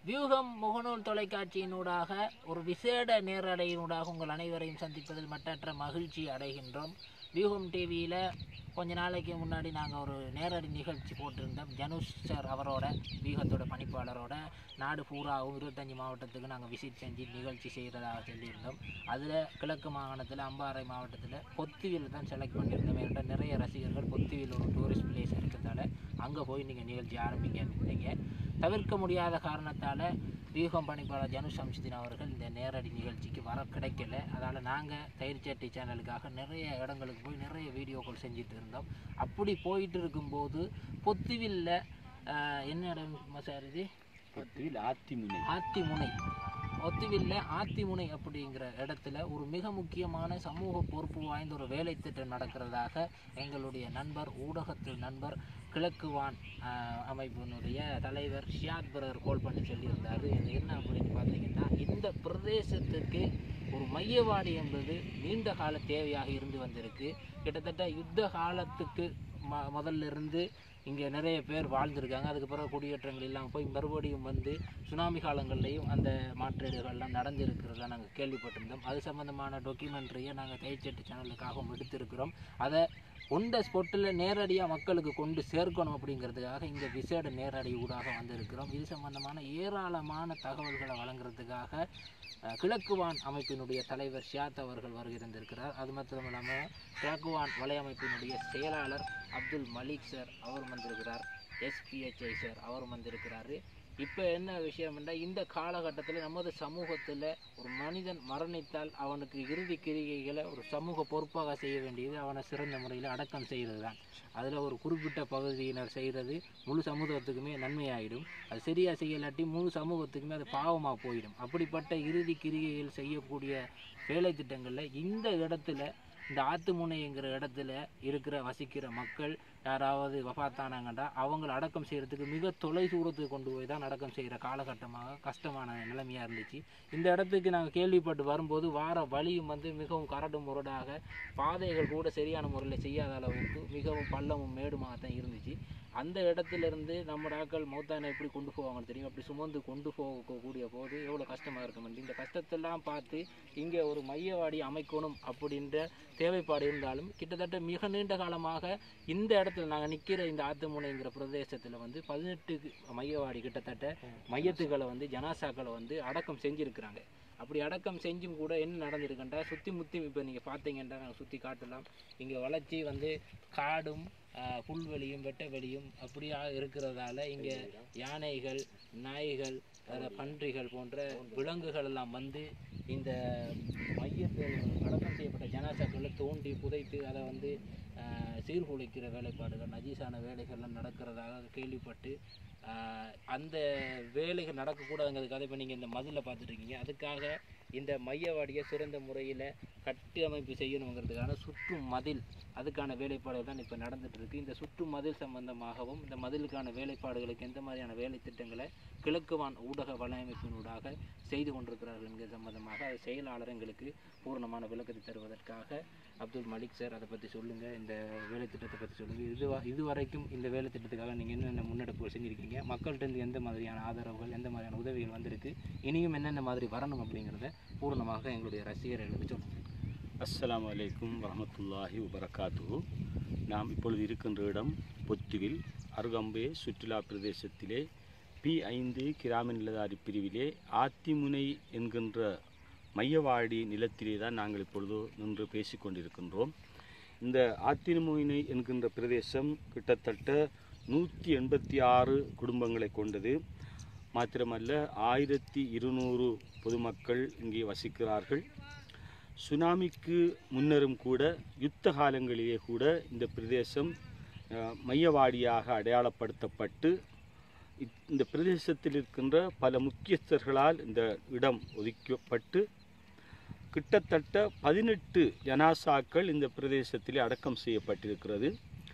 வியூகம் முகநூல் தொலைக்காட்சியினூடாக ஒரு விசேட நேரலையினூடாக உங்கள் அனைவரையும் சந்திப்பதில் மட்டற்ற மகிழ்ச்சி அடைகின்றோம் வியூகம் டிவியில் கொஞ்ச நாளைக்கு முன்னாடி நாங்கள் ஒரு நேரடி நிகழ்ச்சி போட்டிருந்தோம் ஜனுஷ் சார் அவரோட வியூகத்தோட பணிப்பாளரோட நாடு பூராவும் இருபத்தஞ்சி மாவட்டத்துக்கு நாங்கள் விசிட் செஞ்சு நிகழ்ச்சி செய்கிறதாக சொல்லியிருந்தோம் அதில் கிழக்கு மாகாணத்தில் அம்பாறை மாவட்டத்தில் பொத்துவில் தான் செலக்ட் பண்ணியிருந்தோம் என்கிட்ட நிறைய ரசிகர்கள் பொத்துவில் ஒரு டூரிஸ்ட் பிளேஸ் இருக்கிறதால அங்கே போய் நீங்கள் நிகழ்ச்சி ஆரம்பிங்க தவிர்க்க முடியாத காரணத்தால் வியூகம் பணிப்பாளர் ஜனு சம்சுதீன் அவர்கள் இந்த நேரடி நிகழ்ச்சிக்கு வர கிடைக்கல அதனால் நாங்கள் தயிர்ச்சட்டி சேனலுக்காக நிறைய இடங்களுக்கு போய் நிறைய வீடியோக்கள் செஞ்சுட்டு இருந்தோம் அப்படி போயிட்டு இருக்கும்போது பொத்துவில்ல ஆஹ், என்ன இடம் சார் இது பத்தில் ஆத்திமுனை ஆத்திமுனை ஒத்துவில்ல ஆத்திமுனை அப்படிங்கிற இடத்துல ஒரு மிக முக்கியமான சமூக பொறுப்பு வாய்ந்த ஒரு வேலை திட்டம் நடக்கிறதாக எங்களுடைய நண்பர் ஊடகத்து நண்பர் கிழக்குவான் ஆஹ், அமைப்பினுடைய தலைவர் ஷியாத் பிரதர் கால் பண்ணி சொல்லியிருந்தாரு இது என்ன அப்படின்னு பார்த்தீங்கன்னா இந்த பிரதேசத்துக்கு ஒரு மையவாடி என்பது நீண்ட கால தேவையாக இருந்து வந்திருக்கு கிட்டத்தட்ட யுத்த காலத்துக்கு ம முதல்ல இருந்து இங்கே நிறைய பேர் வாழ்ந்திருக்காங்க அதுக்கு பிறகு குடியேற்றங்கள் எல்லாம் போய் மறுபடியும் வந்து சுனாமி காலங்கள்லையும் அந்த மாற்றீடுகள்லாம் நடந்திருக்கிறதா நாங்கள் கேள்விப்பட்டிருந்தோம் அது சம்மந்தமான டாக்குமெண்ட்ரியை நாங்கள் கைச்செட்டு சேனலுக்காகவும் எடுத்திருக்கிறோம் அதை ஒந்த ஸ்பொட்டில் நேரடியாக மக்களுக்கு கொண்டு சேர்க்கணும் அப்படிங்கிறதுக்காக இந்த விசேட நேரடி ஊடாக வந்திருக்கிறோம் இது சம்பந்தமான ஏராளமான தகவல்களை வழங்குறதுக்காக அஹ், கிழக்குவான் அமைப்பினுடைய தலைவர் ஷியாத் அவர்கள் வருகிருந்திருக்கிறார் அது மட்டும் இல்லாமல் கிழக்குவான் வலையமைப்பினுடைய செயலாளர் அப்துல் மலிக் சார் அவர் வந்திருக்கிறார் எஸ்பிஹெச்ஐ சார் அவர் வந்திருக்கிறாரு இப்போ என்ன விஷயம்னா இந்த காலகட்டத்தில் நமது சமூகத்தில் ஒரு மனிதன் மரணித்தால் அவனுக்கு இறுதி கிரிகைகளை ஒரு சமூக பொறுப்பாக செய்ய வேண்டியது அவனை சிறந்த முறையில் அடக்கம் செய்கிறது தான் அதில் ஒரு குறிப்பிட்ட பகுதியினர் செய்கிறது முழு சமூகத்துக்குமே நன்மையாயிடும் அது சரியாக செய்யலாட்டி முழு சமூகத்துக்குமே அது பாவமாக போயிடும் அப்படிப்பட்ட இறுதி கிரிகைகள் செய்யக்கூடிய வேலை திட்டங்களில் இந்த இடத்துல இந்த ஆத்துமுனைங்கிற இடத்துல இருக்கிற வசிக்கிற மக்கள் யாராவது வபாத்தானாங்கண்டா அவங்கள அடக்கம் செய்கிறதுக்கு மிக தொலை தூரத்துக்கு கொண்டு போய் தான் அடக்கம் செய்கிற காலகட்டமாக கஷ்டமான நிலைமையாக இருந்துச்சு இந்த இடத்துக்கு நாங்கள் கேள்விப்பட்டு வரும்போது வார வழியும் வந்து மிகவும் கரடு முரடாக பாதைகள் கூட சரியான முறையில் செய்யாத அளவுக்கு மிகவும் பள்ளமும் மேடுமாக தான் இருந்துச்சு அந்த இடத்துல இருந்து நம்ம ஆட்கள் மௌத்தானை எப்படி கொண்டு போவாங்கன்னு தெரியும் அப்படி சுமந்து கொண்டு போகக்கூடிய போது எவ்வளோ கஷ்டமாக இருக்கும் இந்த கஷ்டத்தெல்லாம் பார்த்து இங்கே ஒரு மையவாடி அமைக்கணும் அப்படின்ற தேவைப்பாடு இருந்தாலும் கிட்டத்தட்ட மிக நீண்ட காலமாக இந்த இடத்துல நாங்கள் நிற்கிற இந்த ஆத்துமுனைங்கிற பிரதேசத்தில் வந்து பதினெட்டு மையவாடி கிட்டத்தட்ட மையத்துக்களை வந்து ஜனாசாக்களை வந்து அடக்கம் செஞ்சுருக்கிறாங்க அப்படி அடக்கம் செஞ்சும் கூட என்ன நடந்திருக்குன்றா சுற்றி முத்தி இப்போ நீங்கள் பார்த்தீங்கன்னா நாங்கள் சுற்றி காட்டலாம் இங்கே வளர்ச்சி வந்து காடும் ஆஹ், புல்வெளியும் வெட்ட வெளியும் அப்படியா இருக்கிறதால இங்கே யானைகள் நாய்கள் அஹ், பன்றிகள் போன்ற விலங்குகள் எல்லாம் வந்து இந்த மையத்தில் அடக்கம் செய்யப்பட்ட ஜனாசாக்களை தோண்டி புதைத்து அதை வந்து ஆஹ், சீர்குலைக்கிற வேலைப்பாடுகள் நஜீஸான வேலைகள்லாம் நடக்கிறதாக கேள்விப்பட்டு ஆஹ், அந்த வேலைகள் நடக்கக்கூடாதுங்கிறதுக்காக இப்போ நீங்கள் இந்த மதிலை பார்த்துட்டு இருக்கீங்க அதுக்காக இந்த மையவாடியை சிறந்த முறையில் கட்டமைப்பு செய்யணுங்கிறதுக்கான சுற்று மதில் அதுக்கான வேலைப்பாடுகள் தான் இப்போ நடந்துட்டு இருக்கு இந்த சுற்று மதில் சம்பந்தமாகவும் இந்த மதிலுக்கான வேலைப்பாடுகளுக்கு எந்த மாதிரியான வேலை திட்டங்களை கிழக்குவான் ஊடக வலையமைப்பினூடாக செய்து கொண்டிருக்கிறார்கள் என்கிற சம்பந்தமாக அது செயலாளர் எங்களுக்கு பூர்ணமான விளக்கத்தை தருவதற்காக அப்துல் மலிக் சார் அதை பற்றி சொல்லுங்கள் இந்த வேலை திட்டத்தை பற்றி சொல்லுங்கள் இது இதுவரைக்கும் இந்த வேலை திட்டத்துக்காக நீங்கள் என்னென்ன முன்னெடுப்புகள் செஞ்சுருக்கீங்க மக்கள்கிட்ட இருந்து எந்த மாதிரியான ஆதரவுகள் எந்த மாதிரியான உதவிகள் வந்திருக்கு இனியும் என்னென்ன மாதிரி வரணும் அப்படிங்கிறத பூர்ணமாக எங்களுடைய ரசிகர்களுக்கு சொல்லுங்கள் அஸ்ஸலாமு அலைக்கும் வரமத்துல்லாஹி வபரகாத்துஹு நாம் இப்பொழுது இருக்கின்ற இடம் பொத்துவில் அருகம்பே சுற்றுலா பிரதேசத்திலே பி ஐந்து கிராம நிலதாரி பிரிவிலே ஆத்திமுனை என்கின்ற மையவாடி நிலத்திலே தான் நாங்கள் இப்பொழுது நின்று பேசிக்கொண்டிருக்கின்றோம் இந்த ஆத்திமுனை என்கின்ற பிரதேசம் கிட்டத்தட்ட நூற்றி எண்பத்தி ஆறு குடும்பங்களை கொண்டது மாத்திரமல்ல ஆயிரத்தி இருநூறு பொதுமக்கள் இங்கே வசிக்கிறார்கள் சுனாமிக்கு முன்னரும் கூட யுத்த காலங்களிலே கூட இந்த பிரதேசம் அஹ், மையவாடியாக அடையாளப்படுத்தப்பட்டு இத்- இந்த பிரதேசத்தில் இருக்கின்ற பல முக்கியஸ்தர்களால் இந்த இடம் ஒதுக்கப்பட்டு கிட்டத்தட்ட பதினெட்டு ஜனாசாக்கள் இந்த பிரதேசத்திலே அடக்கம் செய்யப்பட்டிருக்கிறது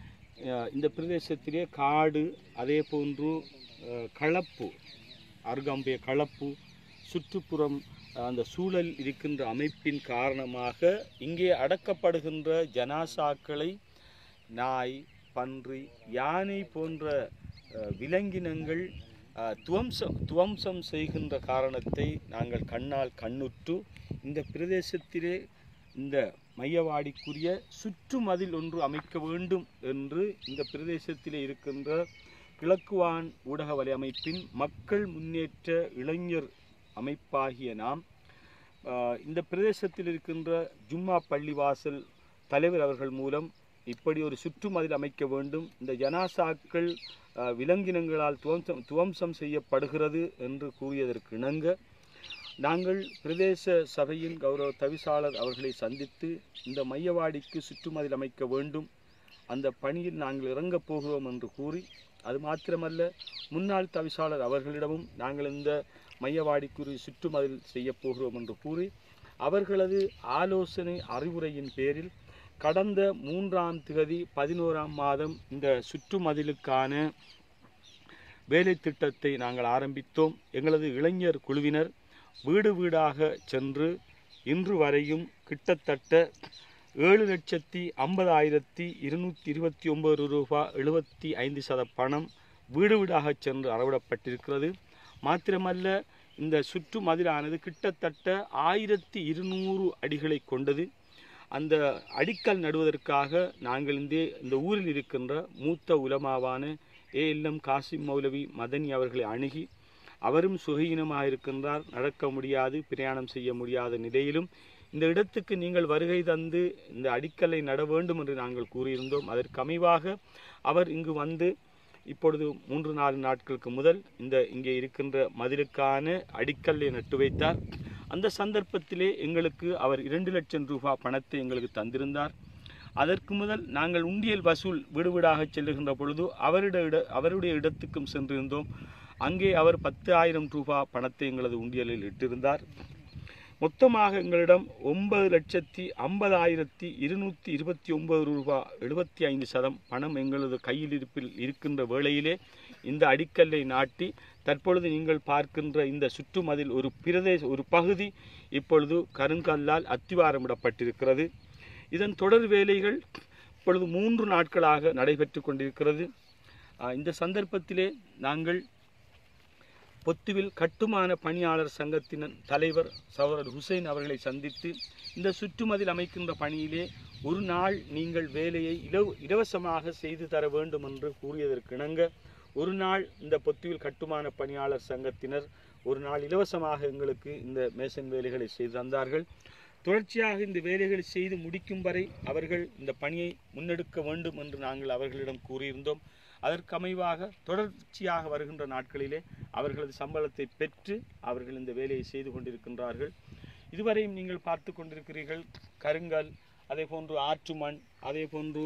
அஹ், இந்த பிரதேசத்திலே காடு அதே போன்று அஹ், களப்பு அருகம்பே களப்பு சுற்றுப்புறம் அந்த சூழல் இருக்கின்ற அமைப்பின் காரணமாக இங்கே அடக்கப்படுகின்ற ஜனாசாக்களை நாய் பன்றி யானை போன்ற அஹ், விலங்கினங்கள் அஹ், துவம்சம் துவம்சம் செய்கின்ற காரணத்தை நாங்கள் கண்ணால் கண்ணுற்று இந்த பிரதேசத்திலே இந்த மையவாடிக்குரிய சுற்றுமதில் ஒன்று அமைக்க வேண்டும் என்று இந்த பிரதேசத்திலே இருக்கின்ற கிழக்குவான் ஊடக வலை அமைப்பின் மக்கள் முன்னேற்ற இளைஞர் அமைப்பாகிய நாம் ஆஹ், இந்த பிரதேசத்தில் இருக்கின்ற ஜும்மா பள்ளிவாசல் தலைவர் அவர்கள் மூலம் இப்படி ஒரு சுற்றுமதில் அமைக்க வேண்டும் இந்த ஜனாசாக்கள் ஆஹ், விலங்கினங்களால் துவம்சம் துவம்சம் செய்யப்படுகிறது என்று கூறியதற்கு இணங்க நாங்கள் பிரதேச சபையின் கௌரவ தவிசாளர் அவர்களை சந்தித்து இந்த மையவாடிக்கு சுற்றுமதில் அமைக்க வேண்டும் அந்த பணியில் நாங்கள் இறங்கப் போகிறோம் என்று கூறி அது மாத்திரமல்ல முன்னாள் தவிசாளர் அவர்களிடமும் நாங்கள் இந்த மையவாடிக்குரிய சுற்றுமதில் செய்யப் போகிறோம் என்று கூறி அவர்களது ஆலோசனை அறிவுரையின் பேரில் கடந்த மூன்றாம் திகதி பதினோராம் மாதம் இந்த சுற்றுமதிலுக்கான வேலை திட்டத்தை நாங்கள் ஆரம்பித்தோம் எங்களது இளைஞர் குழுவினர் வீடு வீடாக சென்று இன்று வரையும் கிட்டத்தட்ட ஏழு லட்சத்தி ஐம்பதாயிரத்தி இருநூற்றி இருபத்தி ஒன்பது ரூபாய் எழுபத்தி ஐந்து சத பணம் வீடு வீடாக சென்று அறவிடப்பட்டிருக்கிறது மாத்திரமல்ல இந்த சுற்று மதிலானது கிட்டத்தட்ட ஆயிரத்தி இருநூறு அடிகளை கொண்டது அந்த அடிக்கல் நடுவதற்காக நாங்கள் இந்த இந்த ஊரில் இருக்கின்ற மூத்த உலமாவான ஏ எல்எம் காசிம் மௌலவி மதனி அவர்களை அணுகி அவரும் சுகீனமாக இருக்கின்றார் நடக்க முடியாது பிரயாணம் செய்ய முடியாத நிலையிலும் இந்த இடத்துக்கு நீங்கள் வருகை தந்து இந்த அடிக்கல்லை நட வேண்டும் என்று நாங்கள் கூறியிருந்தோம் அதற்கு அமைவாக அவர் இங்கு வந்து இப்பொழுது மூன்று நாலு நாட்களுக்கு முதல் இந்த இங்கே இருக்கின்ற மதிலுக்கான அடிக்கல்லை நட்டு வைத்தார் அந்த சந்தர்ப்பத்திலே எங்களுக்கு அவர் இரண்டு லட்சம் ரூபாய் பணத்தை எங்களுக்கு தந்திருந்தார் அதற்கு முதல் நாங்கள் உண்டியல் வசூல் வீடு வீடாக செல்லுகின்ற பொழுது அவருடைய இட அவருடைய இடத்துக்கும் சென்றிருந்தோம் அங்கே அவர் பத்து ஆயிரம் ரூபாய் பணத்தை எங்களது உண்டியலில் இட்டிருந்தார் மொத்தமாக எங்களிடம் ஒன்பது லட்சத்தி ஐம்பதாயிரத்தி இருநூற்றி இருபத்தி ஒன்பது ரூபாய் எழுபத்தி ஐந்து சதம் பணம் எங்களது கையில் இருப்பில் இருக்கின்ற வேளையிலே இந்த அடிக்கல்லை நாட்டி தற்பொழுது நீங்கள் பார்க்கின்ற இந்த சுற்றுமதில் ஒரு பிரதேச ஒரு பகுதி இப்பொழுது கருங்கல்லால் அத்திவாரமிடப்பட்டிருக்கிறது இதன் தொடர் வேலைகள் இப்பொழுது மூன்று நாட்களாக நடைபெற்று கொண்டிருக்கிறது ஆஹ் இந்த சந்தர்ப்பத்திலே நாங்கள் பொத்துவில் கட்டுமான பணியாளர் சங்கத்தின் தலைவர் சகோதரர் ஹுசைன் அவர்களை சந்தித்து இந்த சுற்றுமதில் அமைக்கின்ற பணியிலே ஒரு நாள் நீங்கள் வேலையை இலவ இலவசமாக செய்து தர வேண்டும் என்று கூறியதற்கு இணங்க ஒரு நாள் இந்த பொத்துவில் கட்டுமான பணியாளர் சங்கத்தினர் ஒரு நாள் இலவசமாக எங்களுக்கு இந்த மேசன் வேலைகளை செய்து தந்தார்கள் தொடர்ச்சியாக இந்த வேலைகளை செய்து முடிக்கும் வரை அவர்கள் இந்த பணியை முன்னெடுக்க வேண்டும் என்று நாங்கள் அவர்களிடம் கூறியிருந்தோம் அதற்கு அமைவாக தொடர்ச்சியாக வருகின்ற நாட்களிலே அவர்களது சம்பளத்தை பெற்று அவர்கள் இந்த வேலையை செய்து கொண்டிருக்கின்றார்கள் இதுவரையும் நீங்கள் பார்த்து கொண்டிருக்கிறீர்கள் கருங்கல் அதே போன்று ஆற்று மண் அதே போன்று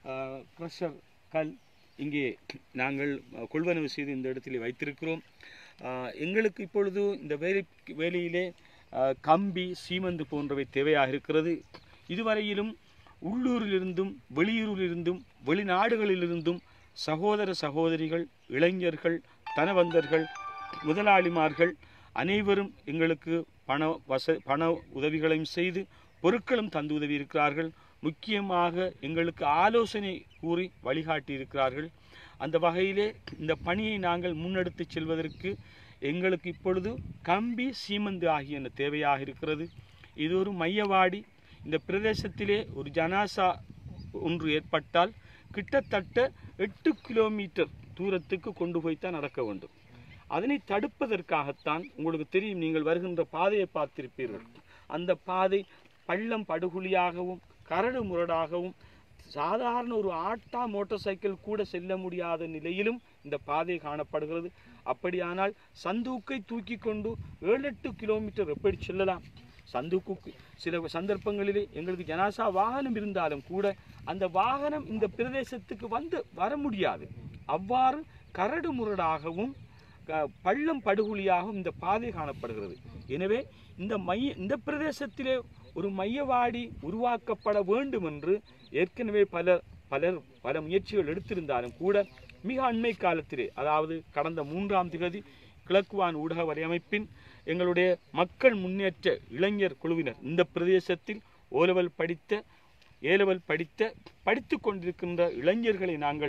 க்ரஷர் கல் இங்கே நாங்கள் அஹ், கொள்வனவு செய்து இந்த இடத்திலே வைத்திருக்கிறோம் ஆஹ், எங்களுக்கு இப்பொழுது இந்த வேலை வேலையிலே ஆஹ், கம்பி சீமந்து போன்றவை தேவையாக இருக்கிறது இதுவரையிலும் உள்ளூரிலிருந்தும் வெளியூரிலிருந்தும் வெளிநாடுகளிலிருந்தும் சகோதர சகோதரிகள் இளைஞர்கள் தனவந்தர்கள் முதலாளிமார்கள் அனைவரும் எங்களுக்கு பண வச பண உதவிகளையும் செய்து பொருட்களும் தந்து உதவி இருக்கிறார்கள் முக்கியமாக எங்களுக்கு ஆலோசனை கூறி வழிகாட்டி இருக்கிறார்கள் அந்த வகையிலே இந்த பணியை நாங்கள் முன்னெடுத்து செல்வதற்கு எங்களுக்கு இப்பொழுது கம்பி சீமந்து ஆகியன தேவையாக இருக்கிறது இது ஒரு மையவாடி இந்த பிரதேசத்திலே ஒரு ஜனாசா ஒன்று ஏற்பட்டால் கிட்டத்தட்ட எட்டு கிலோமீட்டர் தூரத்துக்கு கொண்டு போய்த்தான் நடக்க வேண்டும் அதனை தடுப்பதற்காகத்தான் உங்களுக்கு தெரியும் நீங்கள் வருகின்ற பாதையை பார்த்திருப்பீர்கள் அந்த பாதை பள்ளம் படுகுழியாகவும் கரடு முரடாகவும் சாதாரண ஒரு ஆட்டா மோட்டார் சைக்கிள் கூட செல்ல முடியாத நிலையிலும் இந்த பாதை காணப்படுகிறது அப்படியானால் சந்தூக்கை தூக்கி கொண்டு ஏழு எட்டு கிலோமீட்டர் எப்படி செல்லலாம் சந்தூக்கு சில சந்தர்ப்பங்களிலே எங்களுக்கு ஜனாசா வாகனம் இருந்தாலும் கூட அந்த வாகனம் இந்த பிரதேசத்துக்கு வந்து வர முடியாது அவ்வாறு கரடு முரடாகவும் க- பள்ளம் படுகுழியாகவும் இந்த பாதை காணப்படுகிறது எனவே இந்த மைய இந்த பிரதேசத்திலே ஒரு மையவாடி உருவாக்கப்பட வேண்டும் என்று ஏற்கனவே பலர் பலர் பல முயற்சிகள் எடுத்திருந்தாலும் கூட மிக அண்மை காலத்திலே அதாவது கடந்த மூன்றாம் திகதி கிழக்குவான் ஊடக வலையமைப்பின் எங்களுடைய மக்கள் முன்னேற்ற இளைஞர் குழுவினர் இந்த பிரதேசத்தில் ஓலவல் படித்த ஏலவல் படித்த படித்து கொண்டிருக்கின்ற இளைஞர்களை நாங்கள்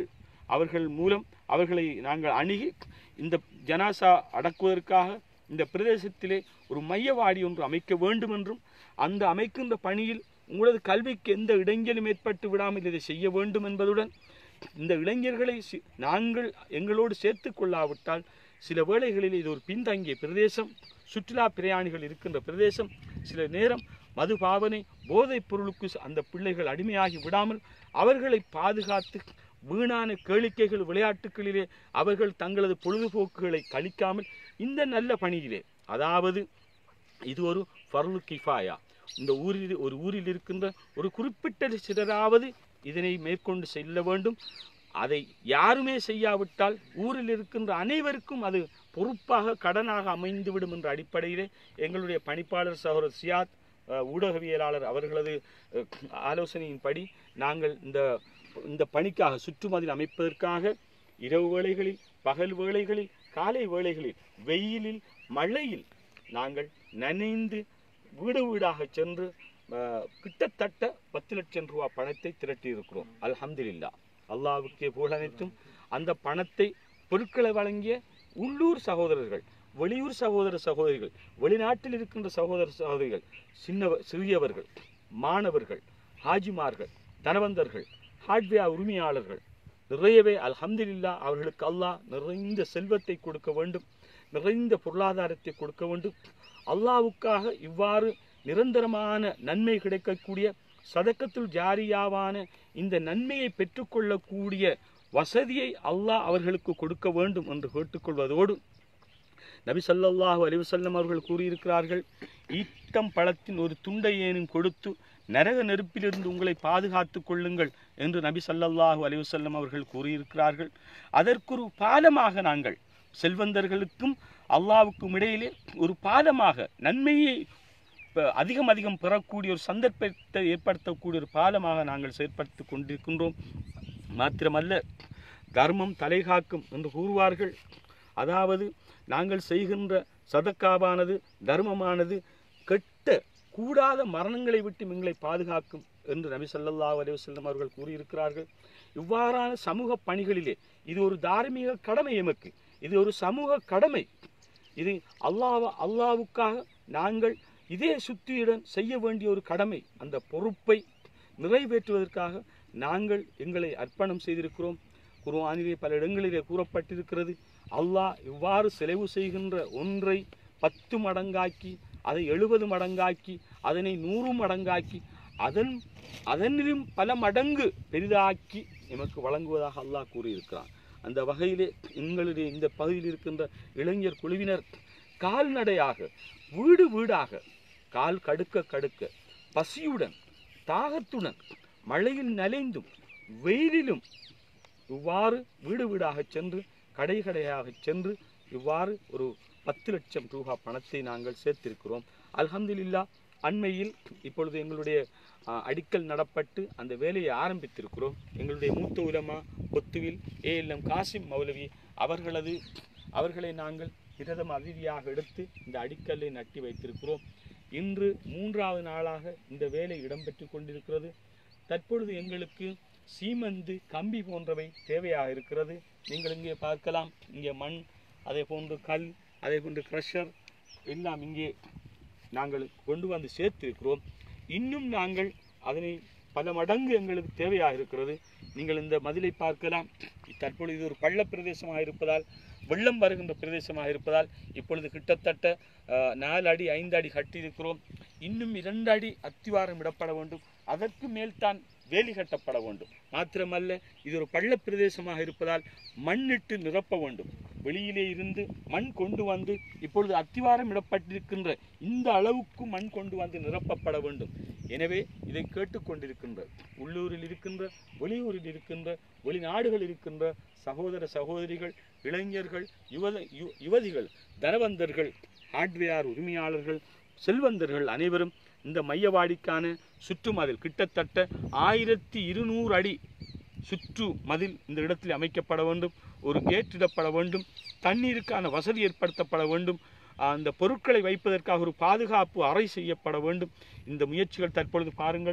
அவர்கள் மூலம் அவர்களை நாங்கள் அணுகி இந்த ஜனாசா அடக்குவதற்காக இந்த பிரதேசத்திலே ஒரு மையவாடி ஒன்று அமைக்க வேண்டும் என்றும் அந்த அமைக்கின்ற பணியில் உங்களது கல்விக்கு எந்த இடைஞ்சலும் ஏற்பட்டு விடாமல் இதை செய்ய வேண்டும் என்பதுடன் இந்த இளைஞர்களை சி- நாங்கள் எங்களோடு சேர்த்து கொள்ளாவிட்டால் சில வேளைகளில் இது ஒரு பின்தங்கிய பிரதேசம் சுற்றுலா பிரயாணிகள் இருக்கின்ற பிரதேசம் சில நேரம் மது பாவனை போதைப் பொருளுக்கு ச- அந்த பிள்ளைகள் அடிமையாகி விடாமல் அவர்களை பாதுகாத்து வீணான கேளிக்கைகள் விளையாட்டுகளிலே அவர்கள் தங்களது பொழுதுபோக்குகளை கழிக்காமல் இந்த நல்ல பணியிலே அதாவது இது ஒரு ஃபர்லு கிஃபாயா இந்த ஊரில் ஒரு ஊரில் இருக்கின்ற ஒரு குறிப்பிட்ட சிலராவது இதனை மேற்கொண்டு செல்ல வேண்டும் அதை யாருமே செய்யாவிட்டால் ஊரில் இருக்கின்ற அனைவருக்கும் அது பொறுப்பாக கடனாக அமைந்துவிடும் என்ற அடிப்படையிலே எங்களுடைய பணிப்பாளர் சகோதரர் சியாத் அஹ், ஊடகவியலாளர் அவர்களது அஹ், ஆலோசனையின்படி நாங்கள் இந்த இந்த பணிக்காக சுற்றுமதில் அமைப்பதற்காக இரவு வேளைகளில் பகல் வேளைகளில் காலை வேளைகளில் வெயிலில் மழையில் நாங்கள் நனைந்து வீடு வீடாக சென்று அஹ், கிட்டத்தட்ட பத்து லட்சம் ரூபாய் பணத்தை திரட்டி இருக்கிறோம் அல்ஹம்துலில்லா அல்லாஹ்வுக்கே புகழனைத்தும் அந்த பணத்தை பொருட்களை வழங்கிய உள்ளூர் சகோதரர்கள் வெளியூர் சகோதர சகோதரிகள் வெளிநாட்டில் இருக்கின்ற சகோதர சகோதரிகள் சின்ன சிறியவர்கள் மாணவர்கள் ஹாஜிமார்கள் தனவந்தர்கள் ஹார்ட்வேர் உரிமையாளர்கள் நிறையவே அல்ஹம்துலில்லா அவர்களுக்கு அல்லாஹ் நிறைந்த செல்வத்தை கொடுக்க வேண்டும் நிறைந்த பொருளாதாரத்தை கொடுக்க வேண்டும் அல்லாஹ்வுக்காக இவ்வாறு நிரந்தரமான நன்மை கிடைக்கக்கூடிய சதக்கத்துல் ஜாரியாவான இந்த நன்மையை பெற்றுக்கொள்ளக்கூடிய வசதியை அல்லாஹ் அவர்களுக்கு கொடுக்க வேண்டும் என்று கேட்டுக்கொள்வதோடு நபி ஸல்லல்லாஹு அலைஹி வஸல்லம் அவர்கள் கூறியிருக்கிறார்கள் ஈட்டம் பழத்தின் ஒரு துண்டை ஏனும் கொடுத்து நரக நெருப்பிலிருந்து உங்களை பாதுகாத்துக் கொள்ளுங்கள் என்று நபி ஸல்லல்லாஹு அலைஹி வஸல்லம் அவர்கள் கூறியிருக்கிறார்கள் அதற்கொரு பாலமாக நாங்கள் செல்வந்தர்களுக்கும் அல்லாஹ்வுக்கும் இடையிலே ஒரு பாலமாக நன்மையை ப- அதிகம் அதிகம் பெறக்கூடிய ஒரு சந்தர்ப்பத்தை ஏற்படுத்தக்கூடிய ஒரு பாலமாக நாங்கள் செயற்படுத்திக் கொண்டிருக்கின்றோம் மாத்திரமல்ல தர்மம் தலைகாக்கும் என்று கூறுவார்கள் அதாவது நாங்கள் செய்கின்ற சதக்காவானது தர்மமானது கெட்ட கூடாத மரணங்களை விட்டு எங்களை பாதுகாக்கும் என்று நபி ஸல்லல்லாஹு அலைஹி வஸல்லம் அவர்கள் கூறியிருக்கிறார்கள் இவ்வாறான சமூக பணிகளிலே இது ஒரு தார்மீக கடமை எமக்கு இது ஒரு சமூக கடமை இது அல்லாஹ் அல்லாவுக்காக நாங்கள் இதே சுத்தியுடன் செய்ய வேண்டிய ஒரு கடமை அந்த பொறுப்பை நிறைவேற்றுவதற்காக நாங்கள் எங்களை அர்ப்பணம் செய்திருக்கிறோம் குர்ஆனிலே பல இடங்களிலே கூறப்பட்டிருக்கிறது அல்லாஹ் இவ்வாறு செலவு செய்கின்ற ஒன்றை பத்து மடங்காக்கி அதை எழுபது மடங்காக்கி அதனை நூறு மடங்காக்கி அதன் அதனிலும் பல மடங்கு பெரிதாக்கி எமக்கு வழங்குவதாக அல்லாஹ் கூறியிருக்கிறான் அந்த வகையிலே எங்களுடைய இந்த பகுதியில் இருக்கின்ற இளைஞர் குழுவினர் கால்நடையாக வீடு வீடாக கால் கடுக்க கடுக்க பசியுடன் தாகத்துடன் மழையில் நனைந்தும் வெயிலிலும் இவ்வாறு வீடு வீடாக சென்று கடை கடையாக சென்று இவ்வாறு ஒரு பத்து லட்சம் ரூபாய் பணத்தை நாங்கள் சேர்த்திருக்கிறோம் அல்ஹம்துலில்லா அண்மையில் இப்பொழுது எங்களுடைய ஆ, அடிக்கல் நடப்பட்டு அந்த வேலையை ஆரம்பித்திருக்கிறோம் எங்களுடைய மூத்த உலமா பொத்துவில் ஏஎல்எம் காசிம் மௌலவி அவர்களது அவர்களை நாங்கள் பிரதம அதிதியாக எடுத்து இந்த அடிக்கல்லை நட்டி வைத்திருக்கிறோம் இன்று மூன்றாவது நாளாக இந்த வேலை இடம்பெற்று கொண்டிருக்கிறது தற்பொழுது எங்களுக்கு சீமந்து கம்பி போன்றவை தேவையாக இருக்கிறது நீங்கள் இங்கே பார்க்கலாம் இங்கே மண் அதே போன்று கல் அதே போன்று க்ரஷர் எல்லாம் இங்கே நாங்கள் கொண்டு வந்து சேர்த்திருக்கிறோம் இன்னும் நாங்கள் அதனை பல மடங்கு எங்களுக்கு தேவையாக இருக்கிறது நீங்கள் இந்த மதிலை பார்க்கலாம் தற்பொழுது இது ஒரு பள்ள பிரதேசமாக இருப்பதால் வெள்ளம் வருகின்ற பிரதேசமாக இருப்பதால் இப்பொழுது கிட்டத்தட்ட அஹ், நாலு அடி ஐந்து அடி கட்டியிருக்கிறோம் இன்னும் இரண்டு அடி அத்திவாரம் இடப்பட வேண்டும் அதற்கு மேல் தான் வேலி கட்டப்பட வேண்டும் மாத்திரமல்ல இது ஒரு பள்ள பிரதேசமாக இருப்பதால் மண்ணிட்டு நிரப்ப வேண்டும் வெளியிலே இருந்து மண் கொண்டு வந்து இப்பொழுது அத்திவாரம் இடப்பட்டிருக்கின்ற இந்த அளவுக்கு மண் கொண்டு வந்து நிரப்பப்பட வேண்டும் எனவே இதை கேட்டுக்கொண்டிருக்கின்ற உள்ளூரில் இருக்கின்ற வெளியூரில் இருக்கின்ற வெளிநாடுகள் இருக்கின்ற சகோதர சகோதரிகள் இளைஞர்கள் யுவத யு- யுவதிகள் தனவந்தர்கள் ஹார்ட்வேர் உரிமையாளர்கள் செல்வந்தர்கள் அனைவரும் இந்த மையவாடிக்கான சுற்று மதில் கிட்டத்தட்ட ஆயிரத்தி இருநூறு அடி சுற்று மதில் இந்த இடத்தில் அமைக்கப்பட வேண்டும் ஒரு கேட் இடப்பட வேண்டும் தண்ணீருக்கான வசதி ஏற்படுத்தப்பட வேண்டும் அந்த பொருட்களை வைப்பதற்காக ஒரு பாதுகாப்பு அறை செய்யப்பட வேண்டும் இந்த முயற்சிகள் தற்பொழுது பாருங்கள்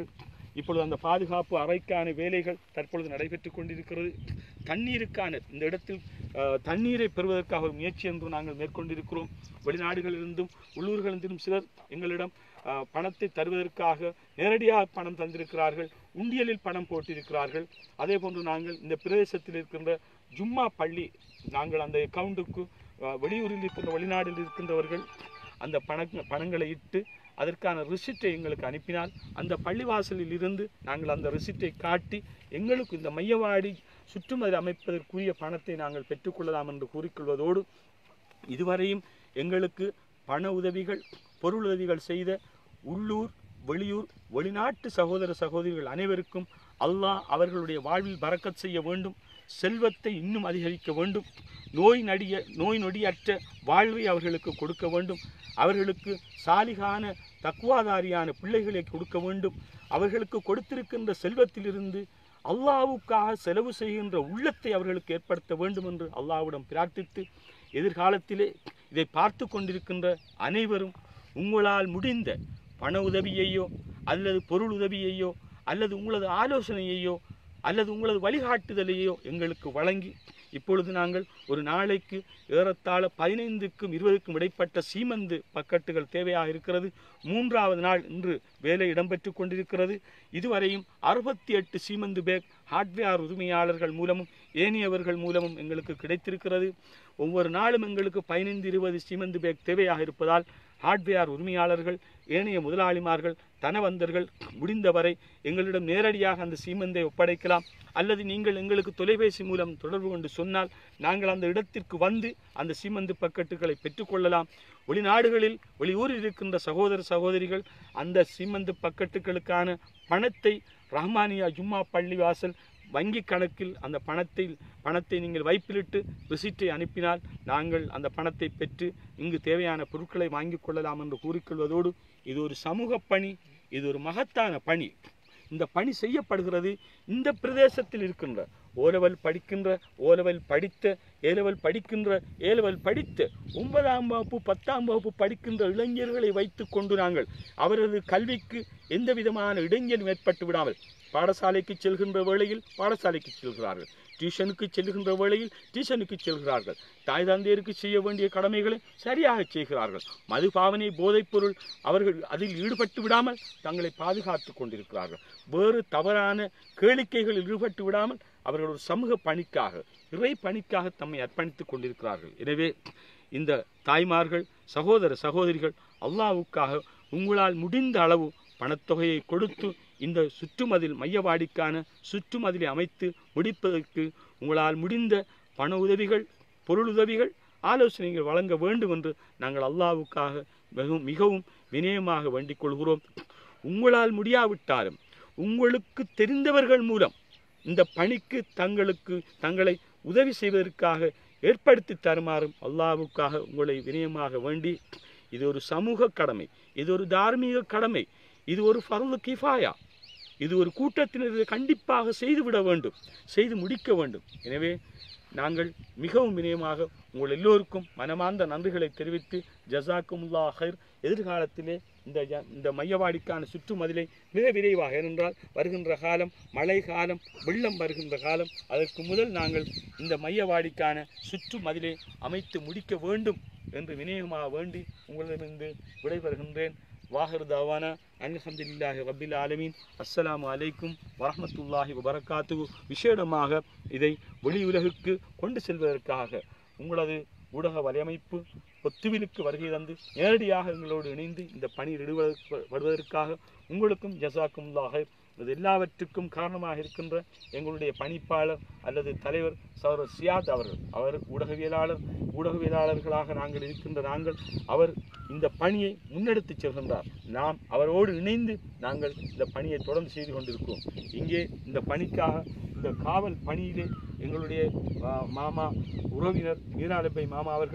இப்பொழுது அந்த பாதுகாப்பு அறைக்கான வேலைகள் தற்பொழுது நடைபெற்றுக் கொண்டிருக்கிறது தண்ணீருக்கான இந்த இடத்தில் அஹ், தண்ணீரை பெறுவதற்காக ஒரு முயற்சி என்று நாங்கள் மேற்கொண்டிருக்கிறோம் வெளிநாடுகளிலிருந்தும் உள்ளூர்களிலிருந்தும் சிலர் எங்களிடம் அஹ், பணத்தை தருவதற்காக நேரடியாக பணம் தந்திருக்கிறார்கள் உண்டியலில் பணம் போட்டிருக்கிறார்கள் அதே போன்று நாங்கள் இந்த பிரதேசத்தில் இருக்கின்ற ஜும்மா பள்ளி நாங்கள் அந்த அக்கவுண்டுக்கு அஹ், வெளியூரில் இருக்கின்ற வெளிநாட்டில் இருக்கின்றவர்கள் அந்த பண பணங்களை இட்டு அதற்கான ரிசிப்டை எங்களுக்கு அனுப்பினால் அந்த பள்ளிவாசலில் இருந்து நாங்கள் அந்த ரிசிப்டை காட்டி எங்களுக்கு இந்த மையவாடி சுற்றுமதில் அமைப்பதற்குரிய பணத்தை நாங்கள் பெற்றுக்கொள்ளலாம் என்று கூறிக்கொள்வதோடு இதுவரையும் எங்களுக்கு பண உதவிகள் பொருள் உதவிகள் செய்த உள்ளூர் வெளியூர் வெளிநாட்டு சகோதர சகோதரிகள் அனைவருக்கும் அல்லாஹ் அவர்களுடைய வாழ்வில் பறக்கத் செய்ய வேண்டும் செல்வத்தை இன்னும் அதிகரிக்க வேண்டும் நோய் நடிய நோய் நொடியற்ற வாழ்வை அவர்களுக்கு கொடுக்க வேண்டும் அவர்களுக்கு சாலிகான தக்குவாதாரியான பிள்ளைகளை கொடுக்க வேண்டும் அவர்களுக்கு கொடுத்திருக்கின்ற செல்வத்திலிருந்து அல்லாஹ்வுக்காக செலவு செய்கின்ற உள்ளத்தை அவர்களுக்கு ஏற்படுத்த வேண்டும் என்று அல்லாஹ்விடம் பிரார்த்தித்து எதிர்காலத்திலே இதை பார்த்து கொண்டிருக்கின்ற அனைவரும் உங்களால் முடிந்த பண உதவியையோ அல்லது பொருள் உதவியையோ அல்லது உங்களது ஆலோசனையையோ அல்லது உங்களது வழிகாட்டுதலையோ எங்களுக்கு வழங்கி இப்பொழுது நாங்கள் ஒரு நாளைக்கு ஏறத்தாழ பதினைந்துக்கும் இருபதுக்கும் இடைப்பட்ட சீமந்து பக்கெட்டுகள் தேவையாக இருக்கிறது மூன்றாவது நாள் இன்று வேலை இடம்பெற்று கொண்டிருக்கிறது இதுவரையும் அறுபத்தி எட்டு சீமந்து பேக் ஹார்ட்வேர் உரிமையாளர்கள் மூலமும் ஏனையவர்கள் மூலமும் எங்களுக்கு கிடைத்திருக்கிறது ஒவ்வொரு நாளும் எங்களுக்கு பதினைந்து இருபது சீமந்து பேக் தேவையாக இருப்பதால் ஹார்ட்வேர் உரிமையாளர்கள் ஏனைய முதலாளிமார்கள் தனவந்தர்கள் முடிந்தவரை எங்களிடம் நேரடியாக அந்த சீமந்தை ஒப்படைக்கலாம் அல்லது நீங்கள் எங்களுக்கு தொலைபேசி மூலம் தொடர்பு கொண்டு சொன்னால் நாங்கள் அந்த இடத்திற்கு வந்து அந்த சீமந்து பக்கெட்டுகளை பெற்றுக்கொள்ளலாம் வெளிநாடுகளில் வெளியூரில் இருக்கின்ற சகோதர சகோதரிகள் அந்த சீமந்து பக்கெட்டுகளுக்கான பணத்தை ரஹ்மானியா ஜும்மா பள்ளிவாசல் வங்கி கணக்கில் அந்த பணத்தை பணத்தை நீங்கள் வைப்பிலிட்டு ரிசிப்டை அனுப்பினால் நாங்கள் அந்த பணத்தை பெற்று இங்கு தேவையான பொருட்களை வாங்கிக் கொள்ளலாம் என்று கூறிக்கொள்வதோடு இது ஒரு சமூக பணி இது ஒரு மகத்தான பணி இந்த பணி செய்யப்படுகிறது இந்த பிரதேசத்தில் இருக்கின்ற ஓலவல் படிக்கின்ற ஓலவல் படித்த ஏலவல் படிக்கின்ற ஏலவல் படித்த ஒன்பதாம் வகுப்பு பத்தாம் வகுப்பு படிக்கின்ற இளைஞர்களை வைத்துக் கொண்டு நாங்கள் அவரது கல்விக்கு எந்த விதமான இடைஞ்சலும் ஏற்பட்டு விடாமல் பாடசாலைக்கு செல்கின்ற வேளையில் பாடசாலைக்கு செல்கிறார்கள் டியூஷனுக்கு செல்கின்ற வேளையில் டியூஷனுக்கு செல்கிறார்கள் தாய் தந்தையருக்கு செய்ய வேண்டிய கடமைகளை சரியாக செய்கிறார்கள் மதுபாவனை போதைப்பொருள் அவர்கள் அதில் ஈடுபட்டு விடாமல் தங்களை பாதுகாத்துக் கொண்டிருக்கிறார்கள் வேறு தவறான கேளிக்கைகளில் ஈடுபட்டு விடாமல் அவர்கள் ஒரு சமூக பணிக்காக இறை பணிக்காக தம்மை அர்ப்பணித்துக் கொண்டிருக்கிறார்கள் எனவே இந்த தாய்மார்கள் சகோதர சகோதரிகள் அல்லாஹ்வுக்காக உங்களால் முடிந்த அளவு பணத்தொகையை கொடுத்து இந்த சுற்றுமதில் மையவாடிக்கான சுற்றுமதிலை அமைத்து முடிப்பதற்கு உங்களால் முடிந்த பண உதவிகள் பொருள் உதவிகள் ஆலோசனைகள் வழங்க வேண்டும் என்று நாங்கள் அல்லாஹ்வுக்காக மிகவும் மிகவும் வினயமாக வேண்டிக் கொள்கிறோம் உங்களால் முடியாவிட்டாலும் உங்களுக்கு தெரிந்தவர்கள் மூலம் இந்த பணிக்கு தங்களுக்கு தங்களை உதவி செய்வதற்காக ஏற்படுத்தி தருமாறும் அல்லாஹ்வுக்காக உங்களை வினயமாக வேண்டி இது ஒரு சமூக கடமை இது ஒரு தார்மீக கடமை இது ஒரு ஃபர்லு கிஃபாயா இது ஒரு கூட்டத்தினர் இதை கண்டிப்பாக செய்துவிட வேண்டும் செய்து முடிக்க வேண்டும் எனவே நாங்கள் மிகவும் வினயமாக உங்கள் எல்லோருக்கும் மனமார்ந்த நன்றிகளை தெரிவித்து ஜசாக்குமுல்லா ஹைர் எதிர்காலத்திலே இந்த ஜ- இந்த மையவாடிக்கான சுற்றுமதிலை மிக விரைவாக ஏனென்றால் வருகின்ற காலம் மழை காலம் வெள்ளம் வருகின்ற காலம் அதற்கு முதல் நாங்கள் இந்த மையவாடிக்கான சுற்றுமதிலை அமைத்து முடிக்க வேண்டும் என்று வினயமாக வேண்டி உங்களிடமிருந்து விடைபெறுகின்றேன் வாஹிர் தாவானா அல்ஹம்துலில்லாஹி ரப்பில் ஆலமீன் அஸ்ஸலாமு அலைக்கும் வரஹ்மத்துல்லாஹி வபரகாத்துஹு விசேடமாக இதை வெளியுலகுக்கு கொண்டு செல்வதற்காக உங்களது ஊடக வலையமைப்பு ஒத்துவிலுக்கு வருகை தந்து நேரடியாக எங்களோடு இணைந்து இந்த பணியில் ஈடுபடுவதற்காக உங்களுக்கும் ஜசாக்குமுல்லாக இது எல்லாவற்றுக்கும் காரணமாக இருக்கின்ற எங்களுடைய பணிப்பாளர் அல்லது தலைவர் சௌரவ் சியாத் அவர்கள் அவர் ஊடகவியலாளர் ஊடகவியலாளர்களாக நாங்கள் இருக்கின்ற நாங்கள் அவர் இந்த பணியை முன்னெடுத்துச் செல்கின்றார் நாம் அவரோடு இணைந்து நாங்கள் இந்த பணியை தொடர்ந்து செய்து கொண்டிருக்கிறோம் இங்கே இந்த பணிக்காக இந்த காவல் பணியிலே எங்களுடைய ஆ, மாமா உறவினர் மீராலப்பை மாமா அவர்கள்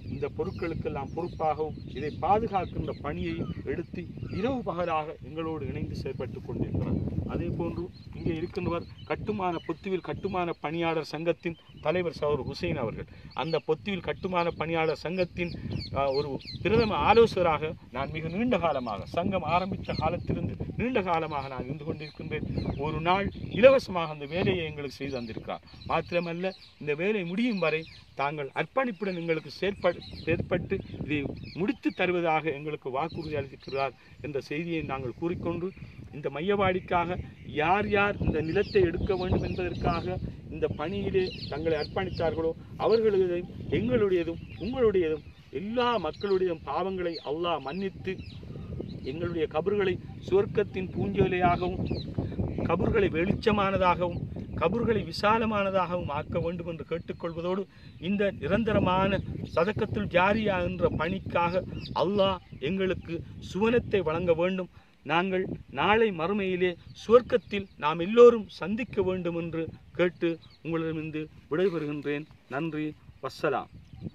இந்த பொருட்களுக்கெல்லாம் பொறுப்பாகவும் இதை பாதுகாக்கின்ற பணியையும் எடுத்து இரவு பகலாக எங்களோடு இணைந்து செயற்பட்டு கொண்டிருக்கிறார் அதே போன்று இங்கே இருக்கின்றவர் கட்டுமான பொத்துவில் கட்டுமான பணியாளர் சங்கத்தின் தலைவர் சௌர் ஹுசைன் அவர்கள் அந்த பொத்துவில் கட்டுமான பணியாளர் சங்கத்தின் ஆஹ், ஒரு பிரதம ஆலோசகராக நான் மிக நீண்ட காலமாக சங்கம் ஆரம்பித்த காலத்திலிருந்து நீண்ட காலமாக நான் இருந்து கொண்டிருக்கின்றேன் ஒரு நாள் இலவசமாக அந்த வேலையை எங்களுக்கு செய்து தந்திருக்கிறார் மாத்திரமல்ல இந்த வேலை முடியும் வரை தாங்கள் அர்ப்பணிப்புடன் எங்களுக்கு செயற்படு செயற்பட்டு இதை முடித்து தருவதாக எங்களுக்கு வாக்குறுதி அளித்திருக்கிறார் என்ற செய்தியை நாங்கள் கூறிக்கொண்டு இந்த மையவாடிக்காக யார் யார் இந்த நிலத்தை எடுக்க வேண்டும் என்பதற்காக இந்த பணியிலே தங்களை அர்ப்பணித்தார்களோ அவர்களுடையதும் எங்களுடையதும் உங்களுடையதும் எல்லா மக்களுடைய பாவங்களை அல்லாஹ் மன்னித்து எங்களுடைய கபர்களை சுவர்க்கத்தின் பூஞ்சோலையாகவும் கபர்களை வெளிச்சமானதாகவும் கபர்களை விசாலமானதாகவும் ஆக்க வேண்டும் என்று கேட்டுக்கொள்வதோடு இந்த நிரந்தரமான சதக்கத்துல் ஜாரியா என்ற பணிக்காக அல்லாஹ் எங்களுக்கு சுவனத்தை வழங்க வேண்டும் நாங்கள் நாளை மறுமையிலே சுவர்க்கத்தில் நாம் எல்லோரும் சந்திக்க வேண்டும் என்று கேட்டு உங்களிடமிருந்து விடைபெறுகின்றேன் நன்றி வஸ்ஸலாம்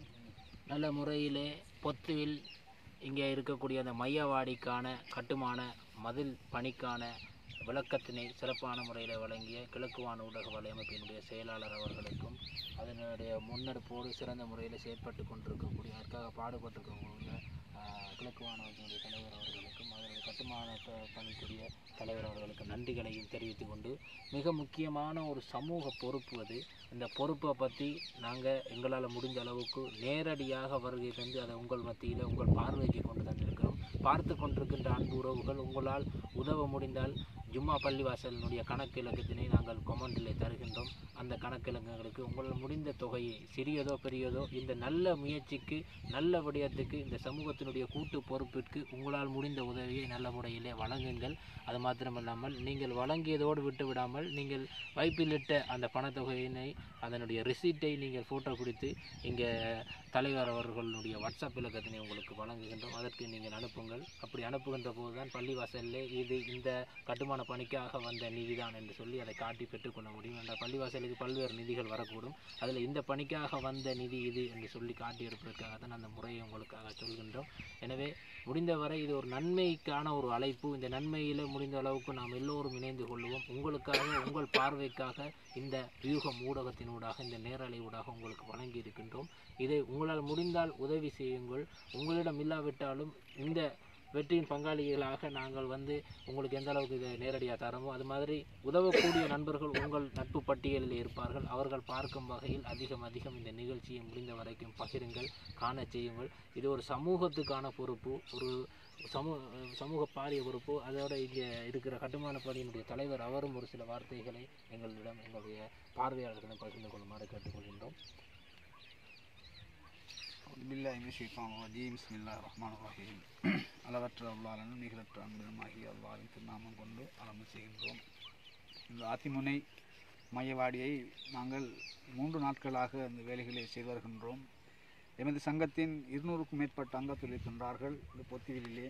நல்ல முறையிலே பொத்துவில் இங்கே இருக்கக்கூடிய அந்த மையவாடிக்கான கட்டுமான மதில் பணிக்கான விளக்கத்தினை சிறப்பான முறையில் வழங்கிய கிழக்குவான் ஊடக வலையமைப்பினுடைய செயலாளர் அவர்களுக்கும் அதனுடைய முன்னெடுப்போடு சிறந்த முறையில் செயற்பட்டு கொண்டிருக்கக்கூடிய அதற்காக பாடுபட்டிருக்கக்கூடிய ஆஹ், கிழக்குவான் அமைப்பினுடைய தலைவர் அவர்களுக்கும் அதனுடைய கட்டுமான ப- பணிக்குரிய தலைவர் அவர்களுக்கு நன்றிகளையும் தெரிவித்துக் கொண்டு மிக முக்கியமான ஒரு சமூக பொறுப்பு அது இந்த பொறுப்பை பற்றி நாங்கள் எங்களால் முடிஞ்ச அளவுக்கு நேரடியாக வருகை தந்து அதை உங்கள் மத்தியில் உங்கள் பார்வைக்கு கொண்டு தந்திருக்கிறோம் பார்த்து கொண்டிருக்கின்ற அன்பு உறவுகள் உங்களால் உதவ முடிந்தால் ஜும்மா பள்ளிவாசலினுடைய கணக்கிலக்கத்தினை நாங்கள் கொமெண்டிலே தருகின்றோம் அந்த கணக்கிலக்கங்களுக்கு உங்களால் முடிந்த தொகையை சிறியதோ பெரியதோ இந்த நல்ல முயற்சிக்கு நல்ல விடயத்துக்கு இந்த சமூகத்தினுடைய கூட்டு பொறுப்பிற்கு உங்களால் முடிந்த உதவியை நல்ல முறையிலே வழங்குங்கள் அது மாத்திரமல்லாமல் நீங்கள் வழங்கியதோடு விட்டு விடாமல் நீங்கள் வைப்பிலிட்ட அந்த பணத்தொகையினை அதனுடைய ரிசீட்டை நீங்கள் ஃபோட்டோ பிடித்து இங்கே தலைவர் அவர்களுடைய வாட்ஸ்அப் இலக்கத்தினை உங்களுக்கு வழங்குகின்றோம் அதற்கு நீங்கள் அனுப்புங்கள் அப்படி அனுப்புகின்ற போது தான் பள்ளிவாசலில் இது இந்த கட்டுமான பணிக்காக வந்த நிதிதான் என்று சொல்லி அதை காட்டி பெற்றுக்கொள்ள முடியும் அந்த பள்ளிவாசலுக்கு பல்வேறு நிதிகள் வரக்கூடும் அதில் இந்த பணிக்காக வந்த நிதி இது என்று சொல்லி காட்டியிருப்பதற்காக தான் அந்த முறையை உங்களுக்காக சொல்கின்றோம் எனவே முடிந்தவரை இது ஒரு நன்மைக்கான ஒரு அழைப்பு இந்த நன்மையில் முடிந்த அளவுக்கு நாம் எல்லோரும் இணைந்து கொள்வோம் உங்களுக்காக உங்கள் பார்வைக்காக இந்த வியூகம் ஊடகத்தினூடாக இந்த நேரலை ஊடாக உங்களுக்கு வழங்கி இருக்கின்றோம் இதை உங்களால் முடிந்தால் உதவி செய்யுங்கள் உங்களிடம் இல்லாவிட்டாலும் இந்த வெற்றியின் பங்காளிகளாக நாங்கள் வந்து உங்களுக்கு எந்த அளவுக்கு இதை நேரடியாக தரமோ அது மாதிரி உதவக்கூடிய நண்பர்கள் உங்கள் நட்பு பட்டியலில் இருப்பார்கள் அவர்கள் பார்க்கும் வகையில் அதிகம் அதிகம் இந்த நிகழ்ச்சியை முடிந்த வரைக்கும் பகிருங்கள் காண செய்யுங்கள் இது ஒரு சமூகத்துக்கான பொறுப்பு ஒரு சமூக சமூக பாரிய பொறுப்பு அதோட இங்கே இருக்கிற கட்டுமான பணியினுடைய தலைவர் அவரும் ஒரு சில வார்த்தைகளை எங்களிடம் எங்களுடைய பார்வையாளர்களிடம் பகிர்ந்து கொள்ளுமாறு கேட்டுக்கொள்கின்றோம் أعوذ بالله من الشيطان الرجيم بسم الله الرحمن الرحيم அளவற்ற அல்லாளனும் நிகழற்ற அன்புமாகிய அல்லாவின் திருநாமம் கொண்டு அலம்பு செய்கின்றோம் இந்த ஆத்திமுனை மையவாடியை நாங்கள் மூன்று நாட்களாக இந்த வேலைகளை செய்து வருகின்றோம் எமது சங்கத்தின் இருநூறுக்கும் மேற்பட்ட அங்கத்தில் இருக்கின்றார்கள் இந்த பொத்திவிலே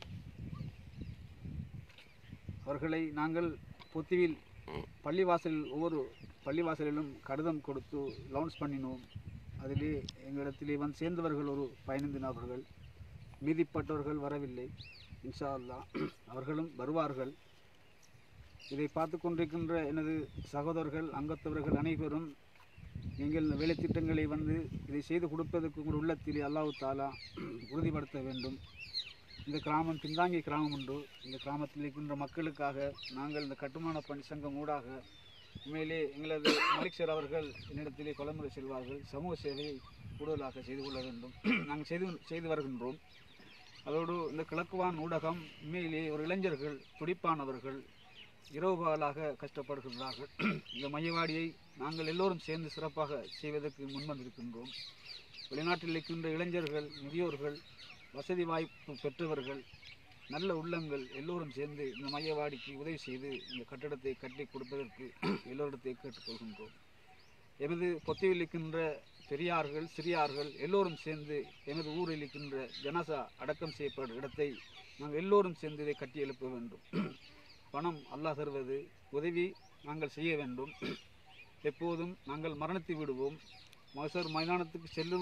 அவர்களை நாங்கள் பொத்திவில் பள்ளிவாசலில் ஒவ்வொரு பள்ளிவாசலிலும் கடிதம் கொடுத்து லவுன்ஸ் பண்ணினோம் அதிலே எங்களிடத்திலே வந்து சேர்ந்தவர்கள் ஒரு பதினைந்து நபர்கள் மீதிப்பட்டவர்கள் வரவில்லை இன்ஷா அல்லாஹ் அவர்களும் வருவார்கள் இதை பார்த்து கொண்டிருக்கின்ற எனது சகோதரர்கள் அங்கத்தவர்கள் அனைவரும் நீங்கள் இந்த வேலை திட்டங்களை வந்து இதை செய்து கொடுப்பதற்கு உங்கள் உள்ளத்திலே அல்லாஹ் தாலா உறுதிப்படுத்த வேண்டும் இந்த கிராமம் பின்தாங்கிய கிராமம் உண்டு இந்த கிராமத்தில் இருக்கின்ற மக்களுக்காக நாங்கள் இந்த கட்டுமான பணி சங்கம் ஊடாக உண்மையிலே எங்களது மலிக் சார் அவர்கள் என்னிடத்திலே கொலமுறை செல்வார்கள் சமூக சேவையை கூடுதலாக செய்து கொள்ள வேண்டும் நாங்கள் செய்து செய்து வருகின்றோம் அதோடு இந்த கிழக்குவான் ஊடகம் உண்மையிலே ஒரு இளைஞர்கள் துடிப்பானவர்கள் இரவு பகலாக கஷ்டப்படுகின்றார்கள் இந்த மையவாடியை நாங்கள் எல்லோரும் சேர்ந்து சிறப்பாக செய்வதற்கு முன்வந்திருக்கின்றோம் வெளிநாட்டில் இருக்கின்ற இளைஞர்கள் முதியோர்கள் வசதி வாய்ப்பு பெற்றவர்கள் நல்ல உள்ளங்கள் எல்லோரும் சேர்ந்து இந்த மையவாடிக்கு உதவி செய்து இந்த கட்டடத்தை கட்டி கொடுப்பதற்கு எல்லோரிடத்தை கேட்டுக்கொள்கின்றோம் எமது பொத்தியில் இருக்கின்ற பெரியார்கள் சிறியார்கள் எல்லோரும் சேர்ந்து எமது ஊரில் இருக்கின்ற ஜனாசா அடக்கம் செய்யப்படும் இடத்தை நாங்கள் எல்லோரும் சேர்ந்து இதை கட்டி எழுப்ப வேண்டும் பணம் அல்லாஹ் தருவது உதவி நாங்கள் செய்ய வேண்டும் எப்போதும் நாங்கள் மரணத்தை விடுவோம் மகசர் மைதானத்துக்கு செல்லுவோம்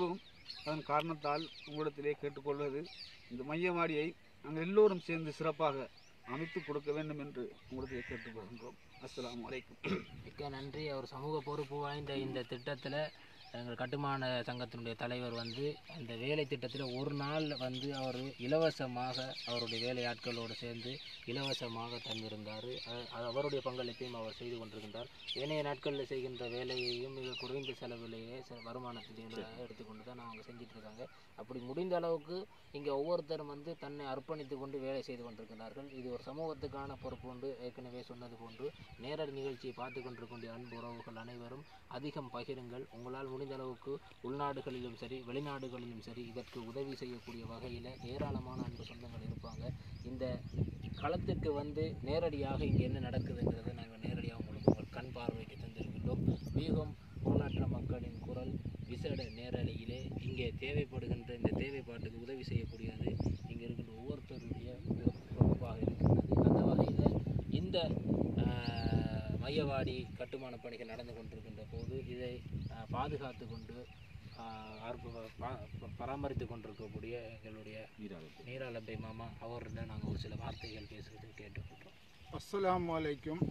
அதன் காரணத்தால் உங்களிடத்திலே கேட்டுக்கொள்வது இந்த மையவாடியை நாங்கள் எல்லோரும் சேர்ந்து சிறப்பாக அமைத்து கொடுக்க வேண்டும் என்று உங்களிடத்திலே கேட்டுக்கொள்கின்றோம் அஸ்ஸலாமு அலைக்கும் மிக்க நன்றி அவர் சமூக பொறுப்பு வாய்ந்த இந்த திட்டத்தில் எங்கள் கட்டுமான சங்கத்தினுடைய தலைவர் வந்து அந்த வேலை திட்டத்தில் ஒரு நாள் வந்து அவர் இலவசமாக அவருடைய வேலையாட்களோடு சேர்ந்து இலவசமாக தந்திருந்தார் அ- அது அவருடைய பங்களிப்பையும் அவர் செய்து கொண்டிருக்கின்றார் ஏனைய நாட்களில் செய்கின்ற வேலையையும் மிக குறைந்த செலவிலேயே சில வருமானத்திலேயே எடுத்துக்கொண்டு தான் அவங்க செஞ்சுட்டு இருக்காங்க அப்படி முடிந்த அளவுக்கு இங்கே ஒவ்வொருத்தரும் வந்து தன்னை அர்ப்பணித்து கொண்டு வேலை செய்து கொண்டிருக்கிறார்கள் இது ஒரு சமூகத்துக்கான பொறுப்பு உண்டு ஏற்கனவே சொன்னது போன்று நேரடி நிகழ்ச்சியை பார்த்து கொண்டிருக்கின்ற அன்பு உறவுகள் அனைவரும் அதிகம் பகிருங்கள் உங்களால் முடிந்த அளவுக்கு உள்நாடுகளிலும் சரி வெளிநாடுகளிலும் சரி இதற்கு உதவி செய்யக்கூடிய வகையில் ஏராளமான அன்பு சொந்தங்கள் இருப்பாங்க இந்த களத்திற்கு வந்து நேரடியாக இங்கே என்ன நடக்குதுங்கிறதை நாங்கள் நேரடியாக உங்களுக்கு உங்கள் கண் பார்வைக்கு தந்திருக்கின்றோம் வீகம் உள்நாட்டு மக்களின் குரல் விசேட நேரலையிலே இங்கே தேவைப்படுகின்ற இந்த தேவைப்பாட்டுக்கு உதவி செய்யக்கூடியது இங்கே இருக்கின்ற ஒவ்வொருத்தருடைய மிக பொறுப்பாக இருக்கின்றது அந்த வகையில் இந்த ஆஹ், மையவாடி கட்டுமான பணிகள் நடந்து கொண்டிருக்கின்ற போது இதை ஆஹ், பாதுகாத்து கொண்டு ஆஹ், அற்ப- பா- ப- பராமரித்து கொண்டிருக்கக்கூடிய எங்களுடைய நீராலம்பை மாமா அவர்கிட்ட நாங்கள் ஒரு சில வார்த்தைகள் பேசுவது கேட்டுக்கொண்டோம் அஸ்ஸலாமு அலைக்கும்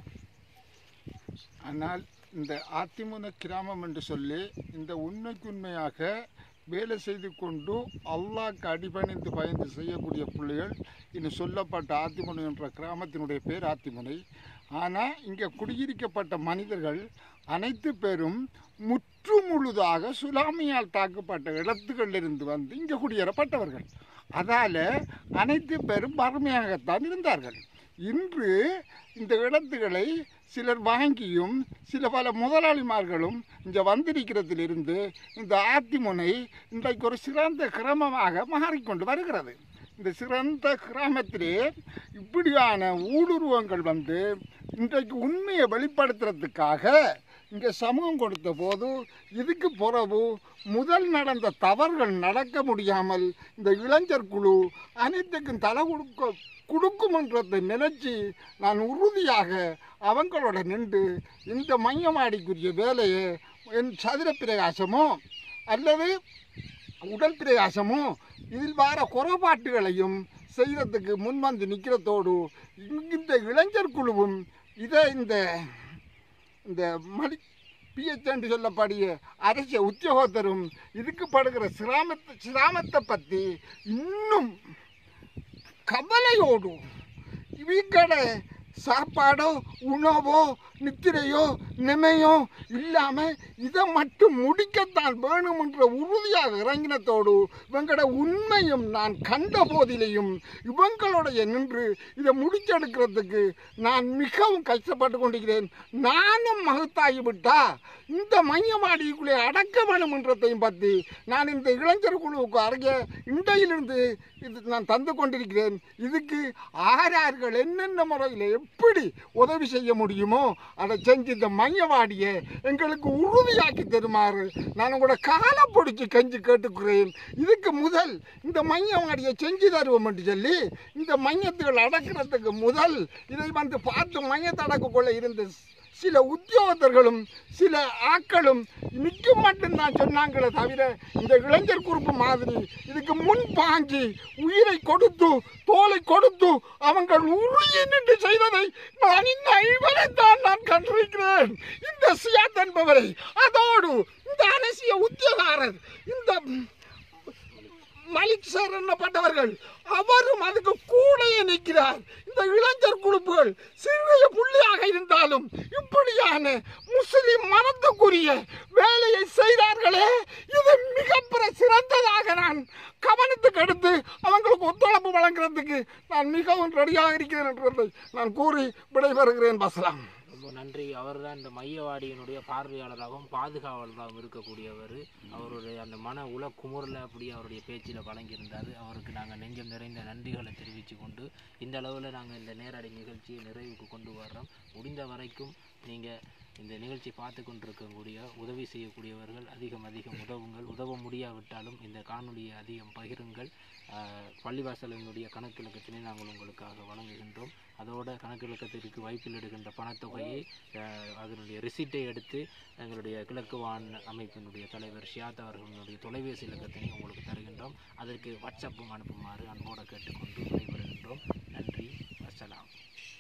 ஆனால் இந்த ஆத்திமுன கிராமம் என்று சொல்லி இந்த உண்மைக்குண்மையாக வேலை செய்து கொண்டு அல்லாஹ்க்கு அடிபணிந்து பயந்து செய்யக்கூடிய பிள்ளைகள் இன்னும் சொல்லப்பட்ட ஆத்திமுனை என்ற கிராமத்தினுடைய பேர் ஆத்திமுனை ஆனால் இங்கே குடியிருக்கப்பட்ட மனிதர்கள் அனைத்து பேரும் முற்று முழுதாக சுலாமியால் தாக்கப்பட்ட இடத்துகளிலிருந்து வந்து இங்கே குடியேறப்பட்டவர்கள் அதால் அனைத்து பேரும் வறுமையாகத்தான் இருந்தார்கள் இன்று இந்த இடத்துகளை சிலர் வாங்கியும் சில பல முதலாளிமார்களும் இங்கே வந்திருக்கிறதிலிருந்து இந்த ஆத்திமுனை இன்றைக்கு ஒரு சிறந்த கிராமமாக மாறிக்கொண்டு வருகிறது இந்த சிறந்த கிராமத்திலே இப்படியான ஊடுருவங்கள் வந்து இன்றைக்கு உண்மையை வெளிப்படுத்துறதுக்காக இங்கே சமூகம் கொடுத்த போது இதுக்கு பிறகு முதல் நடந்த தவறுகள் நடக்க முடியாமல் இந்த இளைஞர் குழு அனைத்துக்கும் தலை கொடுக்க கொடுக்குமன்றதை நினைச்சு நான் உறுதியாக அவங்களோட நின்று இந்த மையமாடிக்குரிய வேலையை என் சதுர பிரகாசமோ அல்லது உடல் பிரகாசமோ இதில் வர குறைபாட்டுகளையும் செய்கிறதுக்கு முன்வந்து நிற்கிறதோடு இந்த இளைஞர் குழுவும் இதை இந்த இந்த மடி பிஹெச் என்று சொல்லக்கூடிய அரசியல் உத்தியோகத்தரும் இதுக்கு படுகிற சிராமத்தை சிராமத்தை பற்றி இன்னும் கவலையோடு இவங்கள சாப்பாடோ உணவோ நித்திரையோ நிமையோ இல்லாமல் இதை மட்டும் முடிக்கத்தான் வேணுமென்ற உறுதியாக இறங்கினத்தோடு இவங்களோட உண்மையும் நான் கண்ட போதிலையும் இவங்களுடைய நின்று இதை முடிச்செடுக்கிறதுக்கு நான் மிகவும் கஷ்டப்பட்டு கொண்டிருக்கிறேன் நானும் மகத்தாகி விட்டா இந்த மையமாடிக்குள்ளே அடக்க வேணுமென்றதையும் பற்றி நான் இந்த இளைஞர் குழுவுக்கு அருகே இண்டையிலிருந்து இது நான் தந்து கொண்டிருக்கிறேன் இதுக்கு ஆரார்கள் என்னென்ன முறையில் எப்படி உதவி செய்ய முடியுமோ அதை செஞ்சு இந்த மையவாடியை எங்களுக்கு உறுதியாக்கி தருமாறு நான் உங்களோட காலை பிடிச்சி கஞ்சி கேட்டுக்கிறேன் இதுக்கு முதல் இந்த மையவாடியை செஞ்சு தருவோம் என்று சொல்லி இந்த மையத்துகள் அடக்கிறதுக்கு முதல் இதை வந்து பார்த்து மையத்தை அடக்கக்குள்ள இருந்த சில உத்தியோகத்தர்களும் சில ஆட்களும் நிற்கும் மட்டும்தான் சொன்னாங்களே தவிர இந்த இளைஞர் குறுப்பு மாதிரி இதுக்கு முன் பாஞ்சி உயிரை கொடுத்து தோலை கொடுத்து அவங்கள் உறுதி நின்று செய்ததை நான் இந்த ஐவரைத்தான் நான் கண்டிருக்கிறேன் இந்த சியாத் என்பவரை அதோடு இந்த அரசியல் உத்தியோகாரர் இந்த மலிக் சார் என்னப்பட்டவர்கள் அவரும் அதுக்கு கூடையே நிற்கிறார் இந்த இளைஞர் குழுப்புகள் சிறிய புள்ளியாக இருந்தாலும் இப்படியான முஸ்லிம் மனத்துக்குரிய வேலையை செய்தார்களே இது மிக சிறந்ததாக நான் கவனத்துக்கு எடுத்து அவங்களுக்கு ஒத்துழைப்பு வழங்குறதுக்கு நான் மிகவும் ரெடியாக இருக்கிறேன் என்றதை நான் கூறி விடைபெறுகிறேன் பசலாம் ரொம்ப நன்றி அவர் தான் இந்த மையவாடியினுடைய பார்வையாளராகவும் பாதுகாவலராகவும் இருக்கக்கூடியவர் அவருடைய அந்த மன உல குமுறல அப்படி அவருடைய பேச்சில் வழங்கியிருந்தார் அவருக்கு நாங்கள் நெஞ்சம் நிறைந்த நன்றிகளை தெரிவித்து கொண்டு இந்த அளவில் நாங்கள் இந்த நேரடி நிகழ்ச்சியை நிறைவுக்கு கொண்டு வர்றோம் முடிந்த வரைக்கும் நீங்கள் இந்த நிகழ்ச்சி பார்த்து கொண்டிருக்கக்கூடிய உதவி செய்யக்கூடியவர்கள் அதிகம் அதிகம் உதவுங்கள் உதவ முடியாவிட்டாலும் இந்த காணொலியை அதிகம் பகிருங்கள் ஆஹ் பள்ளிவாசலினுடைய கணக்கிலக்கத்தினை நாங்கள் உங்களுக்காக வழங்குகின்றோம் அதோட கணக்கிலக்கத்திற்கு வைப்பில் எடுக்கின்ற பணத்தொகையை ஆஹ் அதனுடைய ரிசீட்டை எடுத்து எங்களுடைய கிழக்கு வான் அமைப்பினுடைய தலைவர் ஷியாத் அவர்களுடைய தொலைபேசி இலக்கத்தினை உங்களுக்கு தருகின்றோம் அதற்கு வாட்ஸ்அப்பும் அனுப்புமாறு அன்போடு கேட்டுக்கொண்டு விடைபெறுகின்றோம் நன்றி அஸ்ஸலாம்